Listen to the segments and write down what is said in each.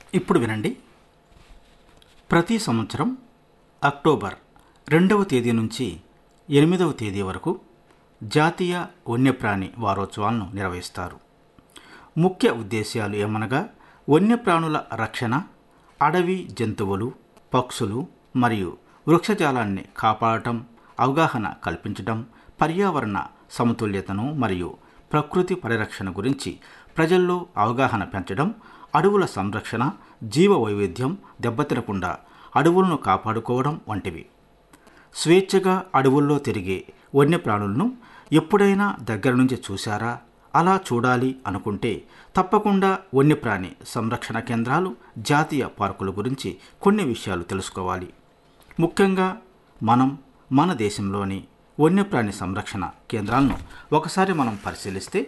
ఇప్పుడు వినండి ప్రతి సంవత్సరం అక్టోబర్ రెండవ తేదీ నుంచి ఎనిమిదవ తేదీ వరకు జాతీయ వన్యప్రాణి వారోత్సవాలను నిర్వహిస్తారు ముఖ్య ఉద్దేశ్యాలు ఏమనగా వన్యప్రాణుల రక్షణ అడవి జంతువులు పక్షులు మరియు వృక్షజాలాన్ని కాపాడటం అవగాహన కల్పించడం పర్యావరణ సమతుల్యతను మరియు ప్రకృతి పరిరక్షణ గురించి ప్రజల్లో అవగాహన పెంచడం అడవుల సంరక్షణ జీవ వైవిధ్యం దెబ్బతినకుండా అడవులను కాపాడుకోవడం వంటివి స్వేచ్ఛగా అడవుల్లో తిరిగే వన్యప్రాణులను ఎప్పుడైనా దగ్గర నుంచి చూశారా అలా చూడాలి అనుకుంటే తప్పకుండా వన్యప్రాణి సంరక్షణ కేంద్రాలు జాతీయ పార్కుల గురించి కొన్ని విషయాలు తెలుసుకోవాలి ముఖ్యంగా మనం మన దేశంలోని వన్యప్రాణి సంరక్షణ కేంద్రాలను ఒకసారి మనం పరిశీలిస్తే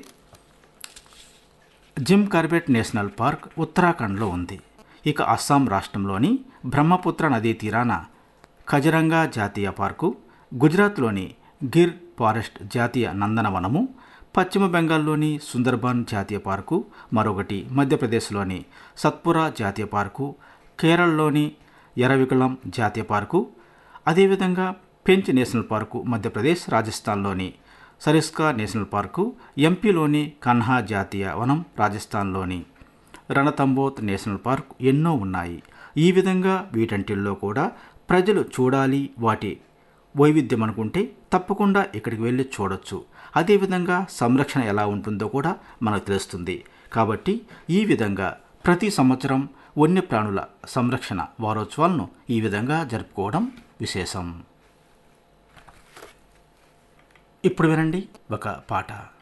జిమ్ కార్బెట్ నేషనల్ పార్క్ ఉత్తరాఖండ్లో ఉంది ఇక అస్సాం రాష్ట్రంలోని బ్రహ్మపుత్ర నదీ తీరాన ఖజరంగా జాతీయ పార్కు గుజరాత్లోని గిర్ ఫారెస్ట్ జాతీయ నందనవనము పశ్చిమ బెంగాల్లోని సుందర్బన్ జాతీయ పార్కు మరొకటి మధ్యప్రదేశ్లోని సత్పురా జాతీయ పార్కు కేరళలోని ఎరవికుళం జాతీయ పార్కు అదేవిధంగా పెంచ్ నేషనల్ పార్కు మధ్యప్రదేశ్ రాజస్థాన్లోని సరిస్కా నేషనల్ పార్కు ఎంపీలోని కన్హా జాతీయ వనం రాజస్థాన్లోని రణతంబోత్ నేషనల్ పార్క్ ఎన్నో ఉన్నాయి ఈ విధంగా వీటంటిల్లో కూడా ప్రజలు చూడాలి వాటి వైవిధ్యం అనుకుంటే తప్పకుండా ఇక్కడికి వెళ్ళి చూడొచ్చు అదేవిధంగా సంరక్షణ ఎలా ఉంటుందో కూడా మనకు తెలుస్తుంది కాబట్టి ఈ విధంగా ప్రతి సంవత్సరం వన్యప్రాణుల సంరక్షణ వారోత్సవాలను ఈ విధంగా జరుపుకోవడం విశేషం ఇప్పుడు వినండి ఒక పాట